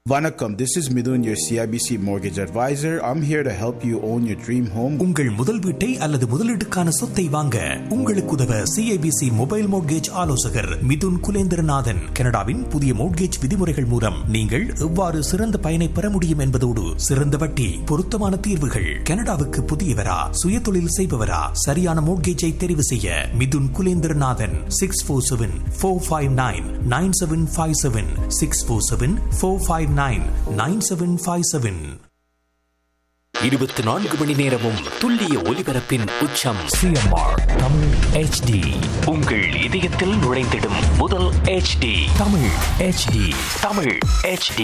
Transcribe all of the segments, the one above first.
Vanakkam, this is Midun, your CIBC mortgage advisor. I'm here to help you own your dream home. உங்கள் முதல் வீட்டை அல்லது முதலீட்டுக்கான சொத்தை வாங்க உங்களுக்கு உதவ சிஐபிசி மொபைல் மோட்கேஜ் ஆலோசகர் மிதுன் குலேந்திரநாதன் கனடாவின் புதிய மோட்கேஜ் விதிமுறைகள் மூலம் நீங்கள் எவ்வாறு சிறந்த பயனை பெற முடியும் என்பதோடு சிறந்த வட்டி பொருத்தமான தீர்வுகள் கனடாவுக்கு புதியவரா சுயதொழில் செய்பவரா சரியான மோட்கேஜை தெரிவு செய்ய Mithun Kulendranathan six four seven four five nine nine seven five seven six four seven four five nine nine seven five seven இருபத்தி நான்கு மணி நேரமும் துல்லிய ஒலிபரப்பின் உச்சம் சிஎம்ஆர் தமிழ் ஹெச்டி உங்கள் இதயத்தில் நுழைந்திடும் முதல் HD Tamil HD Tamil HD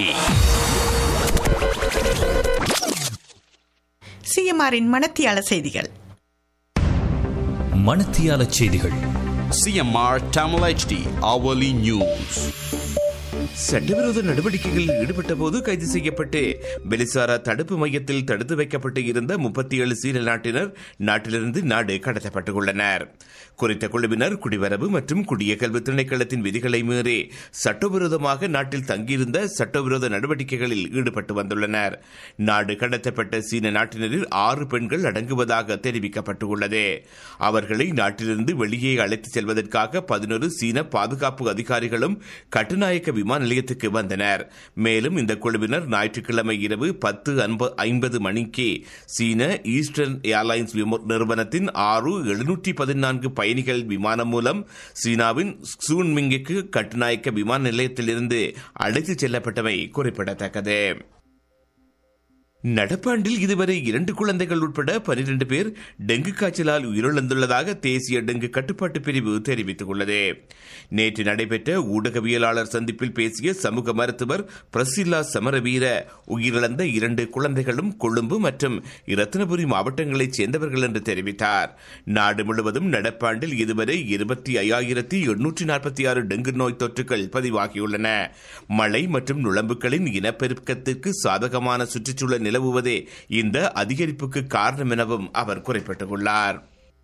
சிஎம்ஆரின் மனத்தியால செய்திகள் மணத்தியால செய்திகள் CMR Tamil HD hourly news. சட்டவிரோத நடவடிக்கைகளில் ஈடுபட்ட போது கைது செய்யப்பட்டு பெலிசாரா தடுப்பு மையத்தில் தடுத்து வைக்கப்பட்டு இருந்த முப்பத்தி ஏழு சீன நாட்டினர் நாட்டிலிருந்து நாடு கடத்தப்பட்டுள்ளனர் குறித்த குழுவினர் குடிவரவு மற்றும் குடியகல்வு திணைக்களத்தின் விதிகளை மீறி சட்டவிரோதமாக நாட்டில் தங்கியிருந்த சட்டவிரோத நடவடிக்கைகளில் ஈடுபட்டு வந்துள்ளனர் நாடு கடத்தப்பட்ட சீன நாட்டினரில் ஆறு பெண்கள் அடங்குவதாக தெரிவிக்கப்பட்டுள்ளது அவர்களை நாட்டிலிருந்து வெளியே அழைத்துச் செல்வதற்காக பதினொரு சீன பாதுகாப்பு அதிகாரிகளும் கட்டுநாயக்க விமான நிலையத்துக்கு வந்தனர் மேலும் இந்த குழுவினர் ஞாயிற்றுக்கிழமை இரவு பத்து ஐம்பது மணிக்கு சீன ஈஸ்டர்ன் ஏர்லைன்ஸ் விமோ- நிறுவனத்தின் ஆறு எழுநூற்றி பதினான்கு பயணிகள் விமானம் மூலம் சீனாவின் சூன்மிங்குக்கு கட்டுநாயக்க விமான நிலையத்திலிருந்து அழைத்துச் செல்லப்பட்டமை குறிப்பிடத்தக்கது நடப்பாண்டில் இதுவரை இரண்டு குழந்தைகள் உட்பட பனிரெண்டு பேர் டெங்கு காய்ச்சலால் உயிரிழந்துள்ளதாக தேசிய டெங்கு கட்டுப்பாட்டு பிரிவு தெரிவித்துள்ளது நேற்று நடைபெற்ற ஊடகவியலாளர் சந்திப்பில் பேசிய சமூக மருத்துவர் பிரசில்லா சமரவீர உயிரிழந்த இரண்டு குழந்தைகளும் கொழும்பு மற்றும் இரத்தினபுரி மாவட்டங்களைச் சேர்ந்தவர்கள் என்று தெரிவித்தார் நாடு முழுவதும் நடப்பாண்டில் இதுவரை இருபத்தி ஐயாயிரத்தி எண்ணூற்றி நாற்பத்தி ஆறு டெங்கு நோய் தொற்றுகள் பதிவாகியுள்ளன மழை மற்றும் நுழம்புகளின் இனப்பெருக்கத்திற்கு சாதகமான சுற்றுச்சூழல் நிலவுவதே இந்த அதிகரிப்புக்கு காரணம் எனவும் அவர் குறிப்பிட்டுள்ளார்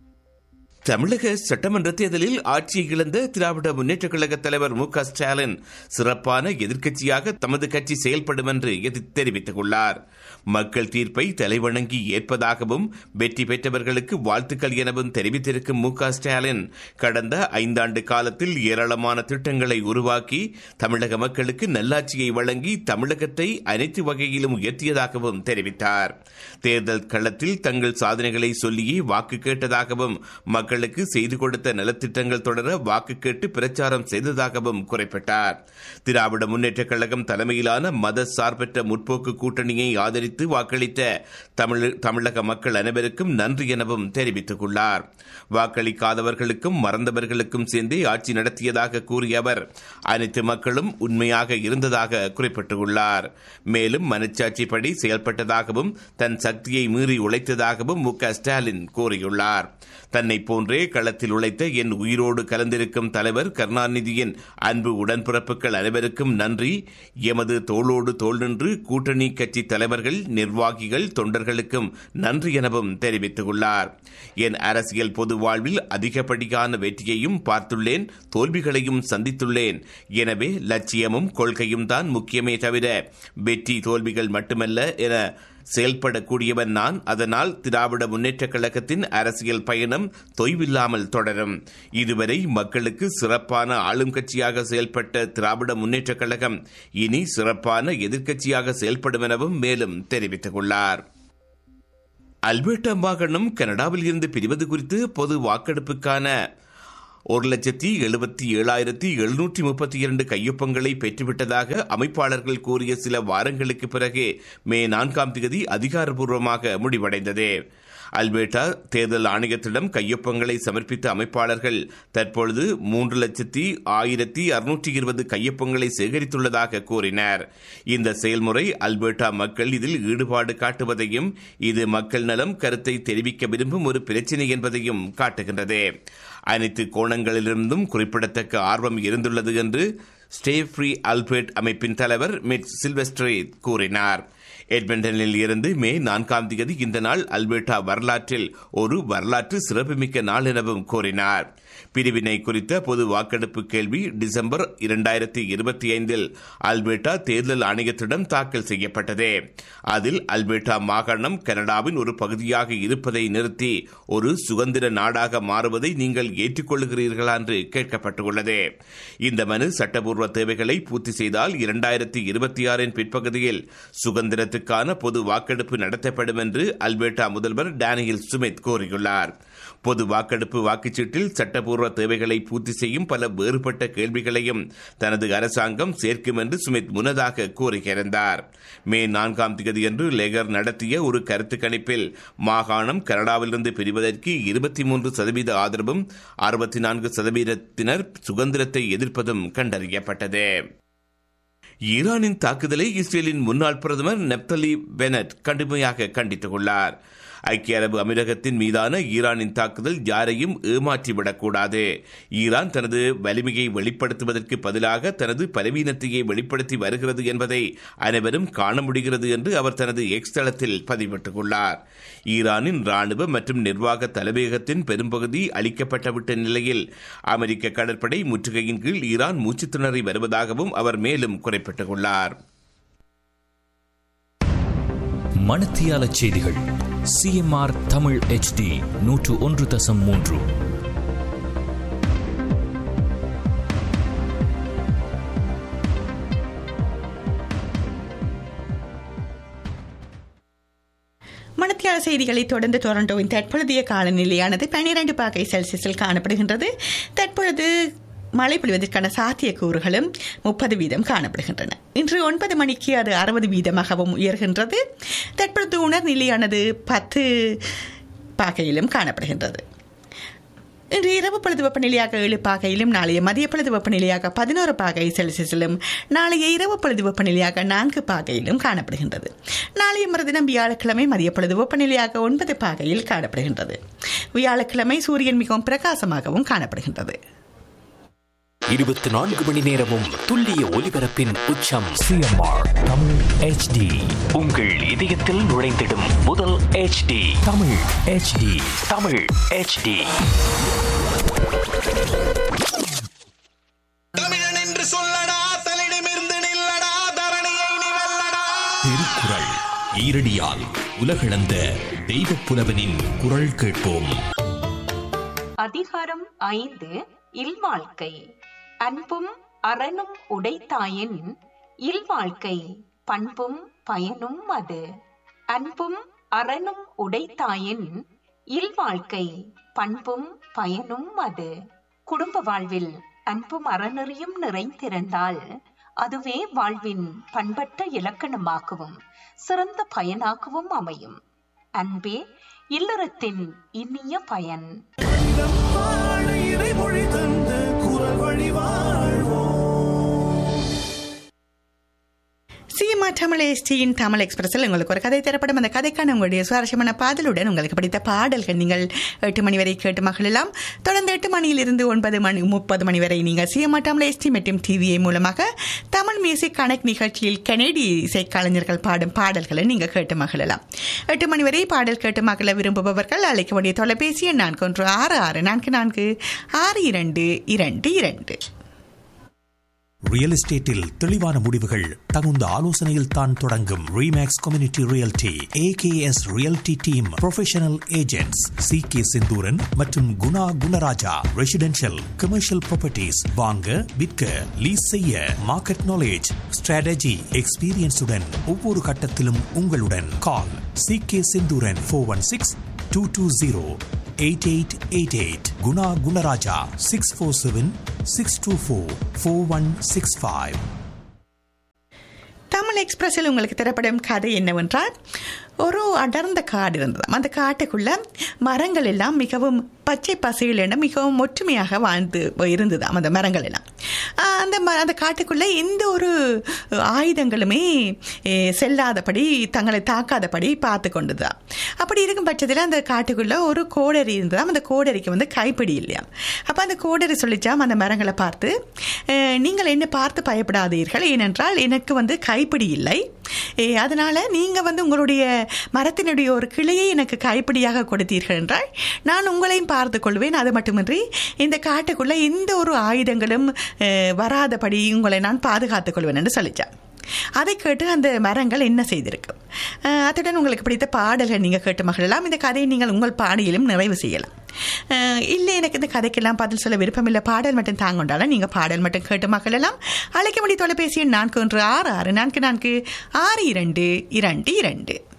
தமிழக சட்டமன்ற தேர்தலில் ஆட்சியை இழந்த திராவிட முன்னேற்றக் கழக தலைவர் மு க ஸ்டாலின் சிறப்பான எதிர்க்கட்சியாக தமது கட்சி செயல்படும் என்று எதிர் தெரிவித்துள்ளார் மக்கள் தீர்ப்பை தலைவணங்கி ஏற்பதாகவும் வெற்றி பெற்றவர்களுக்கு வாழ்த்துக்கள் எனவும் தெரிவித்திருக்கும் மு க ஸ்டாலின் கடந்த ஐந்தாண்டு காலத்தில் ஏராளமான திட்டங்களை உருவாக்கி தமிழக மக்களுக்கு நல்லாட்சியை வழங்கி தமிழகத்தை அனைத்து வகையிலும் உயர்த்தியதாகவும் தெரிவித்தார் தேர்தல் களத்தில் தங்கள் சாதனைகளை சொல்லியே வாக்கு கேட்டதாகவும் மக்களுக்கு செய்து கொடுத்த நலத்திட்டங்கள் தொடர வாக்கு கேட்டு பிரச்சாரம் செய்ததாகவும் குறிப்பிட்டார் திராவிட முன்னேற்றக் கழகம் தலைமையிலான மத சார்பற்ற முற்போக்கு கூட்டணியை ஆதரித்து வாக்களித்த தமிழ் தமிழக மக்கள் அனைவருக்கும் நன்றி எனவும் தெரிவித்துள்ளார் வாக்களிக்காதவர்களுக்கும் மறந்தவர்களுக்கும் சேர்ந்தே ஆட்சி நடத்தியதாக கூறிய அவர் அனைத்து மக்களும் உண்மையாக இருந்ததாக குறிப்பிட்டுள்ளார் மேலும் மனச்சாட்சிப்படி செயல்பட்டதாகவும் தன் சக்தியை மீறி உழைத்ததாகவும் மு க ஸ்டாலின் கூறியுள்ளார் தன்னை போன்றே களத்தில் உழைத்த என் உயிரோடு கலந்திருக்கும் தலைவர் கருணாநிதியின் அன்பு உடன்பிறப்புகள் அனைவருக்கும் நன்றி எமது தோளோடு தோள் நின்று கூட்டணி கட்சி தலைவர்கள் நிர்வாகிகள் தொண்டர்களுக்கும் நன்றி எனவும் தெரிவித்துள்ளார் என் அரசியல் பொது வாழ்வில் அதிகப்படியான வெற்றியையும் பார்த்துள்ளேன் தோல்விகளையும் சந்தித்துள்ளேன் எனவே லட்சியமும் கொள்கையும் தான் முக்கியமே தவிர வெற்றி தோல்விகள் மட்டுமல்ல என செயல்படக்கூடியவன் நான் அதனால் திராவிட முன்னேற்றக் கழகத்தின் அரசியல் பயணம் தொய்வில்லாமல் தொடரும் இதுவரை மக்களுக்கு சிறப்பான ஆளும் கட்சியாக செயல்பட்ட திராவிட முன்னேற்றக் கழகம் இனி சிறப்பான எதிர்க்கட்சியாக செயல்படும் எனவும் மேலும் தெரிவித்துள்ளார் அல்பர்டா மாகாணம் கனடாவில் இருந்து பிரிவது குறித்து பொது வாக்கெடுப்புக்கான ஒரு லட்சத்தி எழுபத்தி ஏழாயிரத்தி எழுநூற்றி முப்பத்தி இரண்டு கையொப்பங்களை பெற்றுவிட்டதாக அமைப்பாளர்கள் கூறிய சில வாரங்களுக்கு பிறகு மே நான்காம் தேதி அதிகாரப்பூர்வமாக முடிவடைந்தது அல்பேட்டா தேர்தல் ஆணையத்திடம் கையொப்பங்களை சமர்ப்பித்த அமைப்பாளர்கள் தற்பொழுது மூன்று லட்சத்தி ஆயிரத்தி அறுநூற்றி இருபது கையொப்பங்களை சேகரித்துள்ளதாக கூறினர் இந்த செயல்முறை அல்பேட்டா மக்கள் இதில் ஈடுபாடு காட்டுவதையும் இது மக்கள் நலம் கருத்தை தெரிவிக்க விரும்பும் ஒரு பிரச்சினை என்பதையும் காட்டுகின்றது அனைத்து கோணங்களிலிருந்தும் குறிப்பிடத்தக்க ஆர்வம் இருந்துள்ளது என்று ஸ்டே ஃப்ரீ அல்பர்ட் அமைப்பின் தலைவர் மிட் சில்வெஸ்ட்ரே கூறினார் எட்மண்டனில் இருந்து மே நான்காம் தேதி இந்த நாள் அல்பர்டா வரலாற்றில் ஒரு வரலாற்று சிறப்புமிக்க நாள் எனவும் கூறினார் பிரிவினை குறித்த பொது வாக்கெடுப்பு கேள்வி டிசம்பர் இரண்டாயிரத்தி இருபத்தி ஐந்தில் அல்பர்டா தேர்தல் ஆணையத்திடம் தாக்கல் செய்யப்பட்டது அதில் அல்பர்டா மாகாணம் கனடாவின் ஒரு பகுதியாக இருப்பதை நிறுத்தி ஒரு சுதந்திர நாடாக மாறுவதை நீங்கள் ஏற்றுக்கொள்கிறீர்களா என்று கேட்கப்பட்டுள்ளது இந்த மனு சட்டப்பூர்வ தேவைகளை பூர்த்தி செய்தால் இரண்டாயிரத்தி இருபத்தி ஆறின் பிற்பகுதியில் சுதந்திரத்துக்கான பொது வாக்கெடுப்பு நடத்தப்படும் என்று அல்பர்டா முதல்வர் டேனியல் சுமித் கூறியுள்ளார் பொது வாக்கெடுப்பு வாக்குச்சீட்டில் சட்டப்பூர்வ தேவைகளை பூர்த்தி செய்யும் பல வேறுபட்ட கேள்விகளையும் தனது அரசாங்கம் சேர்க்கும் என்று சுமித் முன்னதாக கூறியிருந்தார் மே நான்காம் தேதியன்று லேகர் நடத்திய ஒரு கருத்து கணிப்பில் மாகாணம் கனடாவிலிருந்து பிரிவதற்கு இருபத்தி மூன்று சதவீத ஆதரவும் அறுபத்தி நான்கு சதவீதத்தினர் சுதந்திரத்தை எதிர்ப்பதும் கண்டறியப்பட்டது ஈரானின் தாக்குதலை இஸ்ரேலின் முன்னாள் பிரதமர் நெப்தலி பெனட் கடுமையாக கண்டித்துள்ளார் ஐக்கிய அரபு அமீரகத்தின் மீதான ஈரானின் தாக்குதல் யாரையும் ஏமாற்றிவிடக்கூடாது ஈரான் தனது வலிமையை வெளிப்படுத்துவதற்கு பதிலாக தனது பலவீனத்தையே வெளிப்படுத்தி வருகிறது என்பதை அனைவரும் காண முடிகிறது என்று அவர் தனது எக்ஸ் தளத்தில் பதிவிட்டுள்ளார் ஈரானின் ராணுவ மற்றும் நிர்வாக தலைமையகத்தின் பெரும்பகுதி அளிக்கப்பட்டுவிட்ட நிலையில் அமெரிக்க கடற்படை முற்றுகையின் கீழ் ஈரான் மூச்சு திணறி வருவதாகவும் அவர் மேலும் குறிப்பிட்டுள்ளார் மணத்தியால செய்திகள் சிஎம்ஆர் தமிழ் ஹெச்டி நூற்று ஒன்று தசம் மூன்று மணத்தியால செய்திகளை தொடர்ந்து டொரண்டோவின் தற்பொழுதைய காலநிலையானது பனிரெண்டு பாகை செல்சியஸில் காணப்படுகின்றது தற்பொழுது மழை பொழிவதற்கான சாத்தியக்கூறுகளும் முப்பது வீதம் காணப்படுகின்றன இன்று ஒன்பது மணிக்கு அது அறுபது வீதமாகவும் உயர்கின்றது தற்பொழுது உணர்நிலையானது பத்து பாகையிலும் காணப்படுகின்றது இன்று இரவு பொழுது வெப்பநிலையாக ஏழு பாகையிலும் நாளைய மதிய பொழுது வெப்பநிலையாக பதினோரு பாகை செல்சியஸிலும் நாளைய இரவு பொழுது வெப்பநிலையாக நான்கு பாகையிலும் காணப்படுகின்றது நாளைய மறுதினம் வியாழக்கிழமை மதிய பொழுது வெப்பநிலையாக ஒன்பது பாகையில் காணப்படுகின்றது வியாழக்கிழமை சூரியன் மிகவும் பிரகாசமாகவும் காணப்படுகின்றது இருபத்தி நான்கு மணி நேரமும் துல்லிய ஒலிபரப்பின் உச்சம் சிஎம்ஆர் தமிழ் ஹெச்டி உங்கள் இதயத்தில் நுழைந்திடும் முதல் HD Tamil HD Tamil HD தமிழன் என்று சொல்லடா தலிடமிருந்து நில்லடா தரணியை நீ வெல்லடா திருக்குறள் ஈரடியால் உலகளந்த தெய்வ புலவனின் குரல் கேட்போம் அதிகாரம் ஐந்து இல்வாழ்க்கை அன்பும் அறனும் உடைத்தாயின் இல்வாழ்க்கை பண்பும் பயனும் அது அன்பும் அறனும் உடைத்தாயின் இல்வாழ்க்கை பண்பும் பயனும் அது குடும்ப வாழ்வில் அன்பும் அறநெறியும் நிறைந்திருந்தால் அதுவே வாழ்வின் பண்பட்ட இலக்கணமாகவும் சிறந்த பயனாகவும் அமையும் அன்பே இல்லறத்தின் இனிய பயன் இறைமொழி தந்த குரல் வழி வாழ்வோம் சிஎம்ஆ தமிழ் எஸ்டியின் தமிழ் எக்ஸ்பிரஸில் உங்களுக்கு ஒரு கதை தரப்படும் அந்த கதைக்கான உங்களுடைய சுவாரஸ்யமான பாடலுடன் உங்களுக்கு பிடித்த பாடல்கள் நீங்கள் எட்டு மணி வரை கேட்டு மகிழலாம் தொடர்ந்து எட்டு மணியிலிருந்து ஒன்பது மணி முப்பது மணி வரை நீங்கள் சிஎம்ஆ தமிழ் எஸ்டி மற்றும் டிவிஐ மூலமாக தமிழ் மியூசிக் கனெக்ட் நிகழ்ச்சியில் கனேடிய இசைக்கலைஞர்கள் பாடும் பாடல்களை நீங்கள் கேட்டு மகிழலாம் எட்டு மணி வரை பாடல் கேட்டு மகிழ விரும்புபவர்கள் அழைக்க வேண்டிய தொலைபேசி எண் நான்கு ஒன்று ஆறு ஆறு நான்கு நான்கு ஆறு இரண்டு இரண்டு இரண்டு ரியல் எஸ்டேட்டில் தெளிவான முடிவுகள் தகுந்த ஆலோசனையில் தான் தொடங்கும் Remax community realty A K S realty team professional agents C K Senthuran மற்றும் Guna Gunaraja residential commercial properties வாங்க விற்க லீஸ் செய்ய மார்க்கெட் நாலேஜ் ஸ்ட்ராட்டஜி எக்ஸ்பீரியன்ஸுடன் ஒவ்வொரு கட்டத்திலும் உங்களுடன் call C K Senthuran four one six two two zero eight eight eight eight Guna Gunaraja six four seven six two four four one six five Tamil எக்ஸ்பிரஸில் உங்களுக்கு தரப்படும் கதை என்னவென்றால் ஒரு அடர்ந்த காடு இருந்ததாம் அந்த காட்டுக்குள்ள மரங்கள் எல்லாம் மிகவும் பச்சை பசையில் என மிகவும் ஒற்றுமையாக வாழ்ந்து இருந்ததாம் அந்த மரங்கள் எல்லாம் ஆஹ் அந்த ம அந்த காட்டுக்குள்ள எந்த ஒரு ஆயுதங்களுமே eh, செல்லாதபடி தங்களை தாக்காதபடி பார்த்து கொண்டுதான் அப்படி இருக்கும் பட்சத்தில் அந்த காட்டுக்குள்ள ஒரு கோடரி இருந்ததாம் அந்த கோடரிக்கு வந்து கைப்பிடி இல்லையாம் அப்போ அந்த கோடரி சொல்லிச்சாம் அந்த மரங்களை பார்த்து "அஹ், நீங்கள் என்ன பார்த்து பயப்படாதீர்கள் ஏனென்றால் எனக்கு வந்து கைப்பிடி இல்லை ஏ அதனால் நீங்கள் வந்து உங்களுடைய மரத்தினுடைய ஒரு கிளையை எனக்கு கைப்பிடியாக கொடுத்தீர்கள் என்றால் நான் உங்களையும் பார்த்து கொள்வேன் அது மட்டுமின்றி இந்த காட்டுக்குள்ளே எந்த ஒரு ஆயுதங்களும் அஹ், வராதபடி உங்களை நான் பாதுகாத்துக் கொள்வேன் என்று சொல்லிச்சான் அதை கேட்டு அந்த மரங்கள் என்ன செய்திருக்கும் அஹ், அத்துடன் உங்களுக்கு பிடித்த பாடல்கள் நீங்கள் கேட்டு மகிழலாம் இந்த கதையை நீங்கள் உங்கள் பாணியிலும் நிறைவு செய்யலாம் அஹ், இல்லை எனக்கு இந்த கதைக்கெல்லாம் பதில் சொல்ல விருப்பமில்லை பாடல் மட்டும் தாங்கொண்டாலும் நீங்கள் பாடல் மட்டும் கேட்டு மகிழலாம் அழைக்க முடிய தொலைபேசி எண் நான்கு ஒன்று ஆறு ஆறு நான்கு நான்கு ஆறு இரண்டு இரண்டு இரண்டு